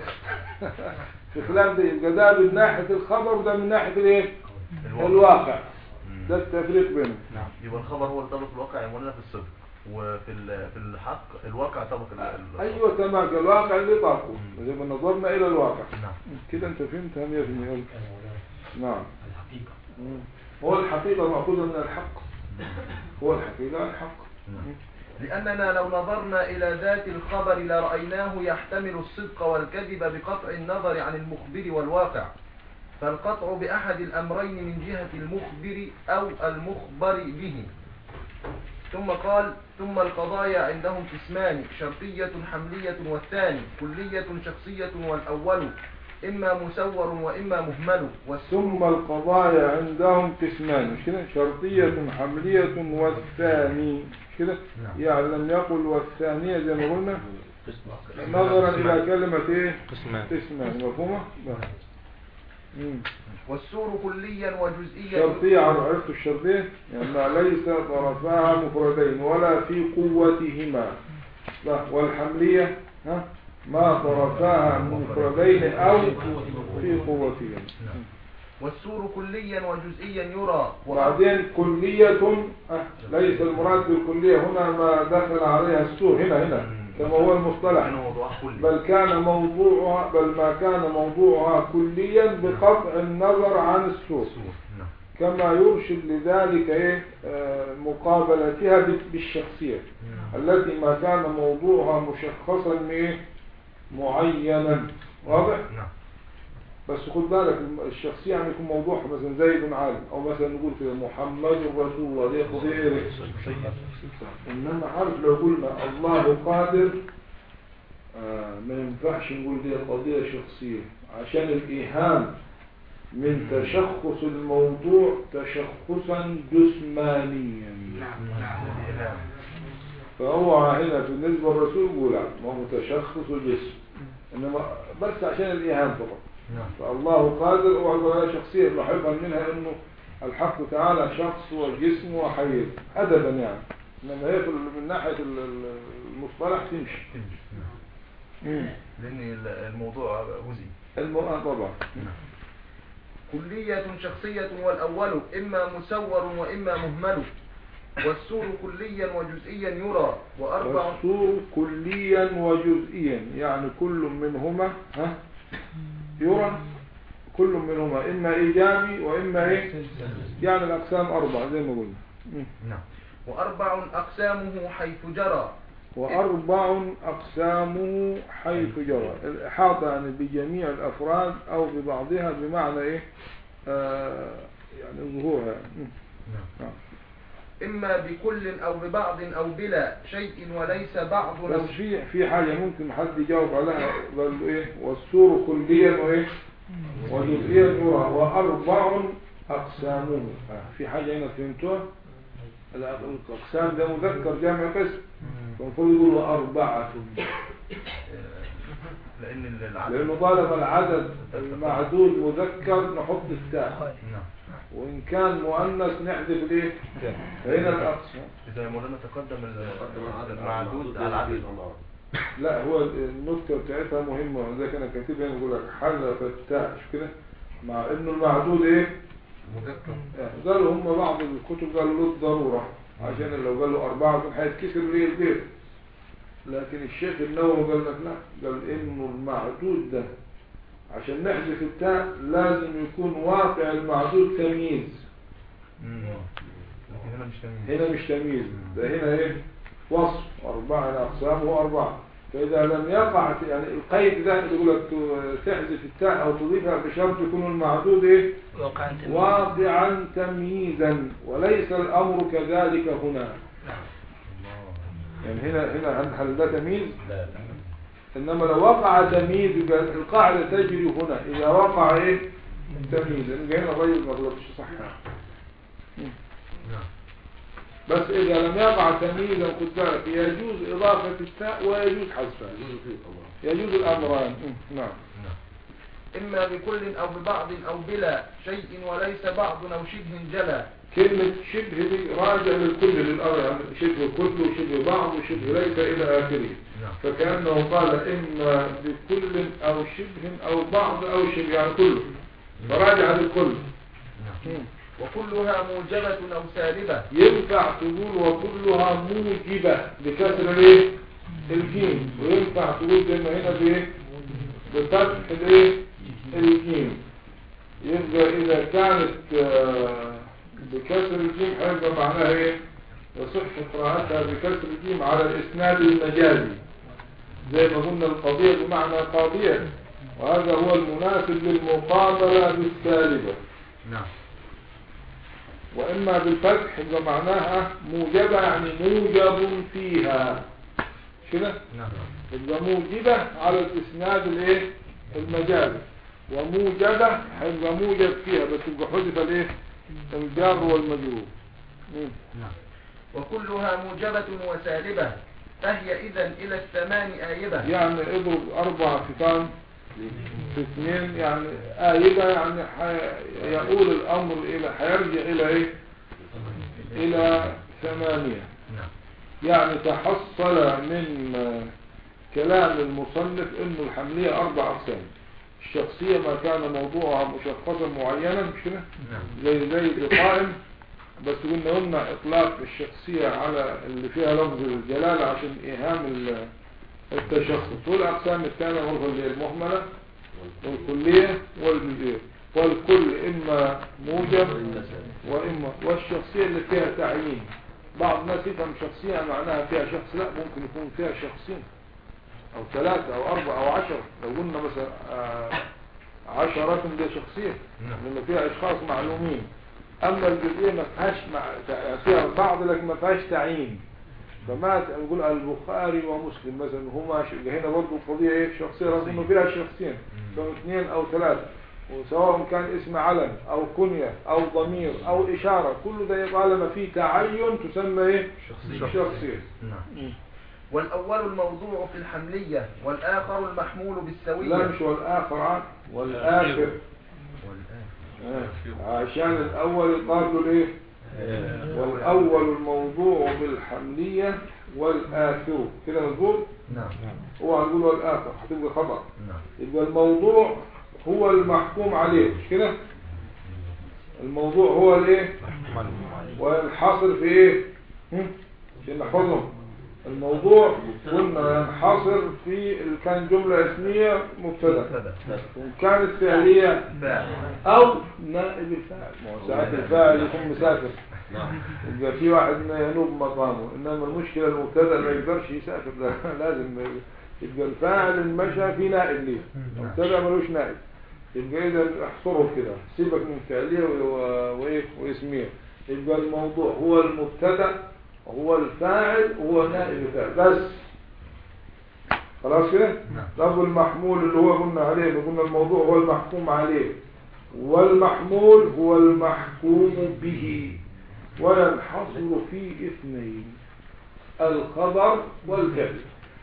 في خلاف ده يبقى ده من ناحية الخبر وده من ناحية الإيه؟ الواقع ده التفريق بينهم نعم يبقى الخبر هو اللي طبق الواقع يمولنا في الصدق وفي ال- في الحق الواقع طبق ال- ال- ايوه تمام الواقع اللي طاقه زي ما نظرنا الى الواقع نعم كده انت فهمتها 100% نعم الحقيقة مم. هو الحقيقة مأخوذة من الحق هو الحقيقة الحق نعم. لأننا لو نظرنا إلى ذات الخبر لرأيناه يحتمل الصدق والكذب بقطع النظر عن المخبر والواقع فالقطع بأحد الأمرين من جهة المخبر أو المخبر به ثم قال ثم القضايا عندهم قسمان شرطية حملية والثاني كلية شخصية والأول إما مسور وإما مهمل والثم ثم القضايا عندهم قسمان مش كده شرطية حملية والثاني مش كده نعم. يعني لم يقل والثانية زي ما قلنا نظرا إلى كلمة إيه قسمان قسمان مفهومة نعم. مم. والسور كليا وجزئيا شرطية عرفت الشرطية يعني ليس طرفاها مفردين ولا في قوتهما لا والحملية ها ما طرفاها مفردين أو في قوتهما والسور كليا وجزئيا يرى وبعدين كلية آه، ليس المراد بالكلية هنا ما دخل عليها السور هنا هنا كما هو المصطلح كان موضوع كلي بل كان موضوعها بل ما كان موضوعها كليا بقطع النظر عن السور سور نعم كما يرشد لذلك إيه آه، مقابلتها بال- بالشخصية التي ما كان موضوعها مشخصا إيه معينا واضح نعم بس خد بالك الم- الشخصية يعني يكون موضوعها مثلا زيد عالم أو مثلا نقول كده محمد رسول الله دي قضية إيه إنما عارف لو قلنا الله قادر آه ما ينفعش نقول دي قضية شخصية عشان الإيهام من تشخص الموضوع تشخصا جسمانيا نعم نعم الإيهام فهو هنا بالنسبة للرسول يقول لا، ما هو تشخص جسم إنما بس عشان الإيهام فقط نعم فالله قادر ولا شخصية نحبها منها إنه الحق تعالى شخص وجسم وحي أدبا يعني إنما هي في ال- من ناحية ال- ال- المصطلح تمشي تمشي نعم لأن ال- الموضوع جزئي المؤمن طبعا كلية شخصية والأول إما مسور وإما مهمل والسور كليا وجزئيا يرى وأربع والسور كليا وجزئيا يعني كل منهما ها يرى كل منهما إما إيجابي وإما إيه يعني الأقسام أربعة زي ما قلنا مم. نعم وأربع أقسامه حيث جرى وأربع أقسامه حيث جرى الإحاطة يعني بجميع الأفراد أو ببعضها بمعنى إيه آه يعني ظهورها يعني. مم. نعم نعم. إما بكل أو ببعض أو بلا شيء وليس بعض بس لو في في حاجة ممكن حد يجاوب عليها قال له إيه والسور كليا وإيه وجزئيا يرى وأربع أقسامه آه، في حاجة هنا فهمتوها لا، الأقسام ده مذكر جامع قسم فالمفروض يقول أربعة لأن ال- العدد لأنه طالما العدد المعدود مذكر نحط التاء نعم وإن كان مؤنث نحذف الايه فهنا الأقسام إذا مولانا تقدم ال- المعدود على العدد لا هو النكتة بتاعتها مهمة وذلك أنا كاتبها يقول لك حذف التاء مش كده مع إنه المعدود إيه مذكر آه، قالوا هم بعض الكتب قالوا له الضرورة عشان لو قال له أربعة هيتكسر ليه البيت لكن الشيخ النووي قال لك لا قال إنه المعدود ده عشان نحذف التاء لازم يكون واقع المعدود تمييز مم. لكن هنا مش تمييز هنا مش تمييز ده هنا ايه وصف أربعة أقسامه أربعة فإذا لم يقع يعني القيد ده اللي يقول لك ت- تحذف التاء أو تضيفها بشرط يكون المعدود إيه وقع أنت واقعا تمييزا وليس الأمر كذلك هنا نعم يعني هنا هنا هل- هل ده تمييز لا لا إنما لو وقع تمييز يبقى القاعدة تجري هنا إذا وقع إيه تمييز يبقى هنا الرجل ما غلطش صح نعم بس إذا لم يقع تمييزا خد بالك يجوز إضافة التاء ويجوز حذفها يجوز الأمران مم. نعم نعم إما بكل أو ببعض أو بلا شيء وليس بعض أو شبه جلا كلمة شبه دي راجع للكل للأمر يعني شبه كل وشبه بعض وشبه ليس إلى آخره نعم فكأنه قال إما بكل أو شبه أو بعض أو شبه يعني كله فراجع للكل نعم مم. وكلها موجبة أو سالبة ينفع تقول وكلها موجبة بكسر الايه الجيم وينفع تقول زي ما هنا بايه بفتح الايه الجيم يبقى اذا كانت آه، بكسر الجيم هيبقى معناها ايه يصح قراءتها بكسر الجيم على الاسناد المجازي زي ما قلنا القضية بمعنى قاضية وهذا هو المناسب للمقابلة بالسالبة نعم وإما بالفتح يبقى معناها موجبة يعني موجب فيها كده نعم يبقى موجبة على الإسناد الايه المجازي وموجبة هيبقى موجب فيها بس يبقى حذف الايه الجار والمجرور مم. نعم وكلها موجبة وسالبة فهي إذا إلى الثمان آيبة يعني اضرب أربعة في كام في اثنين يعني آيبة يعني حي- يقول الأمر إلى هيرجع إلى إيه إلى ثمانية نعم يعني تحصل من آه، كلام المصنف انه الحملية اربع اقسام الشخصية ما كان موضوعها مشخصا معينا مش كده نعم زي زي القائم بس قلنا قلنا اطلاق الشخصية على اللي فيها لفظ الجلالة عشان ايهام ال- التشخص والاقسام الثانية هو اللي هي المهملة والكلية والجزئية والكل اما موجب واما والشخصية اللي فيها تعيين بعض الناس يفهم شخصية معناها فيها شخص لا ممكن يكون فيها شخصين او ثلاثة او اربعة او عشرة لو قلنا مثلا آه، عشرات دي شخصية نعم. لان فيها اشخاص معلومين اما الجزئية ما فيهاش مع... فيها بعض لكن ما فيهاش تعيين فما نقول البخاري ومسلم مثلا هما ش... هنا برضه القضية ايه شخصية رغم انه فيها شخصين كانوا اثنين او ثلاثة وسواء كان اسم علم أو كنية أو ضمير أو إشارة كل ده طالما فيه تعين تسمى إيه؟ شخصية. شخصية نعم والأول الموضوع في الحملية والآخر المحمول بالسوية لا مش والآخر عاد، والآخر والآخر آه. عشان الأول يقال له الإيه؟ والأول الموضوع بالحملية والآخر كده مظبوط نعم هو هنقول والآخر هتبقى خبر نعم يبقى الموضوع هو المحكوم عليه مش كده الموضوع هو الايه وينحصر في ايه هم؟ عشان نحفظهم الموضوع قلنا ينحصر في ال- كان جملة اسمية مبتدا مبتدأ وإن كانت فعلية فاعل أو نائب الفاعل ما هو ساعات الفاعل يكون مسافر يبقى في واحد ما ينوب مقامه إنما المشكلة المبتدا ما يقدرش يسافر ده لازم يبقى الفاعل المشى في نائب ليه المبتدا ملوش نائب يبقى إذا احصره كده سيبك من فعلية و- وإيه واسمية يبقى الموضوع هو المبتدا هو الفاعل هو نائب الفاعل بس خلاص كده نعم. طب المحمول اللي هو قلنا عليه اللي قلنا الموضوع هو المحكوم عليه والمحمول هو المحكوم به وينحصر في اثنين الخبر والفعل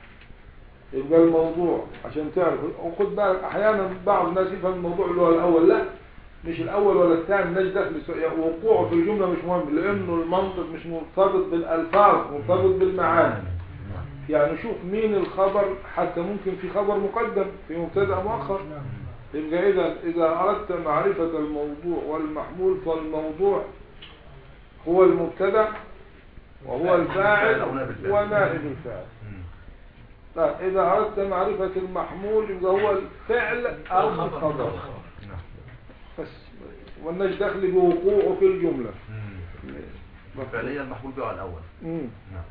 يبقى الموضوع عشان تعرف وخد بالك احيانا بعض الناس يفهم الموضوع اللي هو الاول لا مش الاول ولا الثاني مالناش دخل بس- يعني وقوعه في الجمله مش مهم لانه المنطق مش مرتبط بالالفاظ مرتبط بالمعاني يعني شوف مين الخبر حتى ممكن في خبر مقدم في مبتدا مؤخر يبقى اذا اذا اردت معرفه الموضوع والمحمول فالموضوع هو المبتدا وهو الفاعل أو نائب الفاعل. ونائب الفاعل مم. طيب إذا أردت معرفة المحمول يبقى هو الفعل أو الخبر نعم بس والناش دخل بوقوعه في الجملة مم. فعليا المحمول به على الأول مم. نعم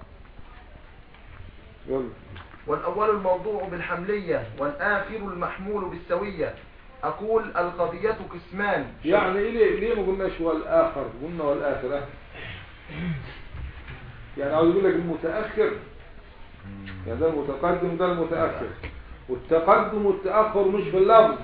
يلا والأول الموضوع بالحملية والآخر المحمول بالسوية أقول القضية قسمان يعني إيه ليه, ليه ما قلناش والآخر قلنا والآخرة يعني عاوز يقول لك المتأخر يعني ده المتقدم ده المتأخر والتقدم والتأخر مش في اللفظ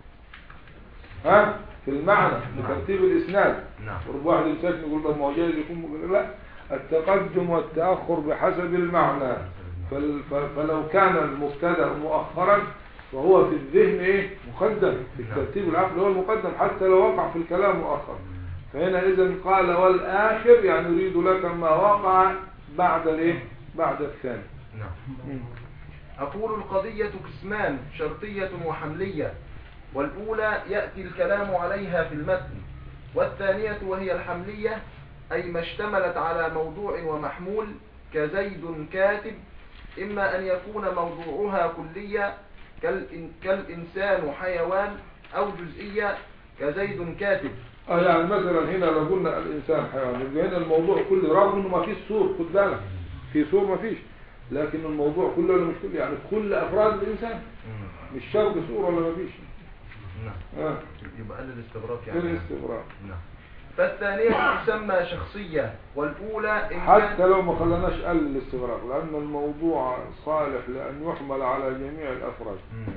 ها في المعنى بترتيب الإسناد نعم ورب واحد يمسكني يقول ده ما هو جايز يكون مقول لا التقدم والتأخر بحسب المعنى فال- ف- فلو كان المبتدا مؤخرا فهو في الذهن ايه مقدم في الترتيب العقلي هو المقدم حتى لو وقع في الكلام مؤخر فهنا اذا قال والآخر يعني يريد لك ما وقع بعد الايه بعد الثاني نعم أقول القضية قسمان شرطية وحملية والأولى يأتي الكلام عليها في المتن والثانية وهي الحملية أي ما اشتملت على موضوع ومحمول كزيد كاتب إما أن يكون موضوعها كلية كالإن كالإنسان حيوان أو جزئية كزيد كاتب اه يعني مثلا هنا لو قلنا الانسان حيوان يبقى هنا الموضوع كله رغم انه ما فيش سور خد بالك في سور ما فيش لكن الموضوع كله ولا مش كله يعني كل افراد الانسان مش شرط سور ولا ما فيش نعم اه يبقى قال الاستغراق في يعني الاستغراق نعم فالثانية تسمى شخصية والأولى إن حتى كان لو ما خلناش قل الاستغراق لان الموضوع صالح لان يحمل على جميع الافراد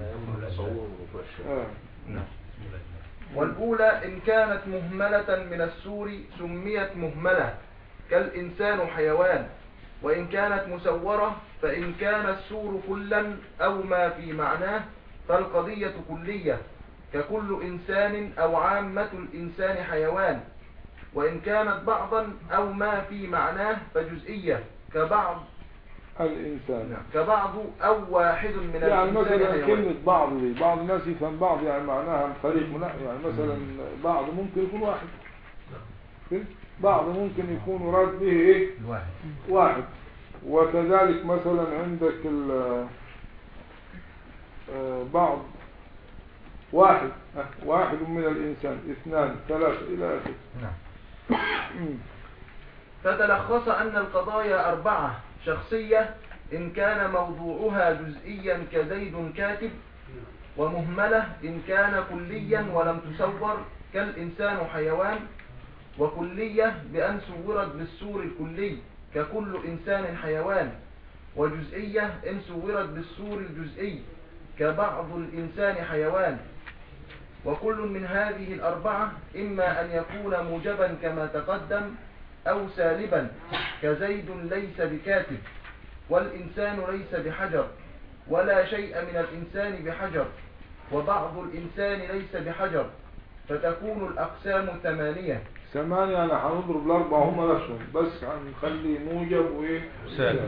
اه نعم والأولى إن كانت مهملة من السور سميت مهملة كالإنسان حيوان وإن كانت مسورة فإن كان السور كلا أو ما في معناه فالقضية كلية ككل إنسان أو عامة الإنسان حيوان وإن كانت بعضا أو ما في معناه فجزئية كبعض الانسان كبعض أو واحد من يعني الإنسان مثلا حيوان كلمة بعض دي بعض الناس يفهم بعض يعني معناها فريق لا يعني مثلا بعض ممكن يكون واحد كده؟ بعض ممكن يكون مراد به ايه الواحد واحد وكذلك مثلا عندك ال- آه، بعض واحد آه، واحد من الإنسان اثنان ثلاثة إلى آخره نعم فتلخص أن القضايا أربعة شخصية إن كان موضوعها جزئيا كزيد كاتب ومهملة إن كان كليا ولم تصور كالإنسان حيوان وكلية بأن صورت بالسور الكلي ككل إنسان حيوان وجزئية إن صورت بالسور الجزئي كبعض الإنسان حيوان وكل من هذه الأربعة إما أن يكون موجبا كما تقدم أو سالبا كزيد ليس بكاتب والإنسان ليس بحجر ولا شيء من الإنسان بحجر وبعض الإنسان ليس بحجر فتكون الأقسام ثمانية ثمانية أنا هنضرب الأربعة هم نفسهم بس هنخلي موجب وإيه سالب.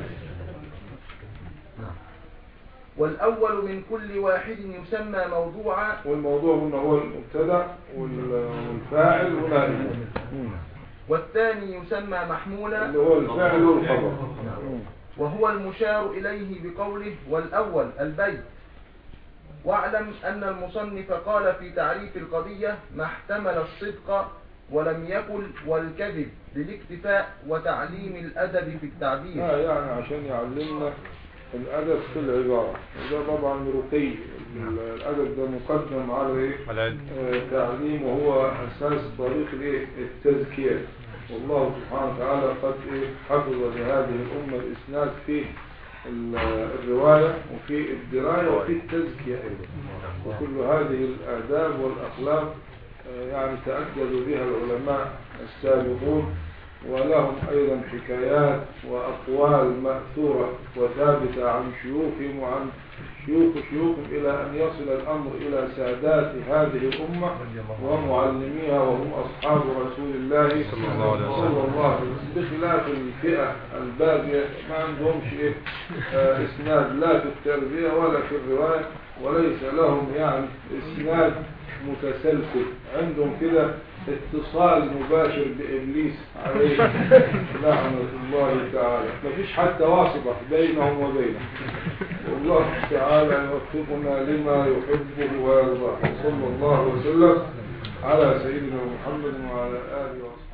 والأول من كل واحد يسمى موضوعا والموضوع هنا هو المبتدا وال- والفاعل ونائب والثاني يسمى محمولا اللي هو الفاعل والخبر وهو المشار إليه بقوله والأول البيت واعلم أن المصنف قال في تعريف القضية ما احتمل الصدق ولم يقل والكذب للاكتفاء وتعليم الأدب في التعبير لا يعني عشان يعلمنا الأدب في العبارة وده طبعا رقي الأدب ده مقدم على إيه؟ العلم آه، تعليم وهو أساس طريق الإيه؟ التزكية والله سبحانه وتعالى قد إيه؟ حفظ لهذه الأمة الإسناد في ال- الرواية وفي الدراية وفي التزكية أيضا وكل هذه الآداب والأخلاق آه، يعني تأكدوا بها العلماء السابقون ولهم أيضا حكايات وأقوال مأثورة وثابتة عن شيوخهم وعن شيوخ شيوخهم إلى أن يصل الأمر إلى سادات هذه الأمة ومعلميها وهم أصحاب رسول الله صلى الله عليه وسلم. صلى الله عليه وسلم بخلاف الفئة الباقية ما عندهمش إيه آه، إسناد لا في التربية ولا في الرواية وليس لهم يعني إسناد متسلسل عندهم كده اتصال مباشر بإبليس عليه لعنة الله تعالى مفيش حتى واسطة بينهم وبينه والله تعالى يوفقنا لما يحبه ويرضاه صلى الله وسلم على سيدنا محمد وعلى آله وصحبه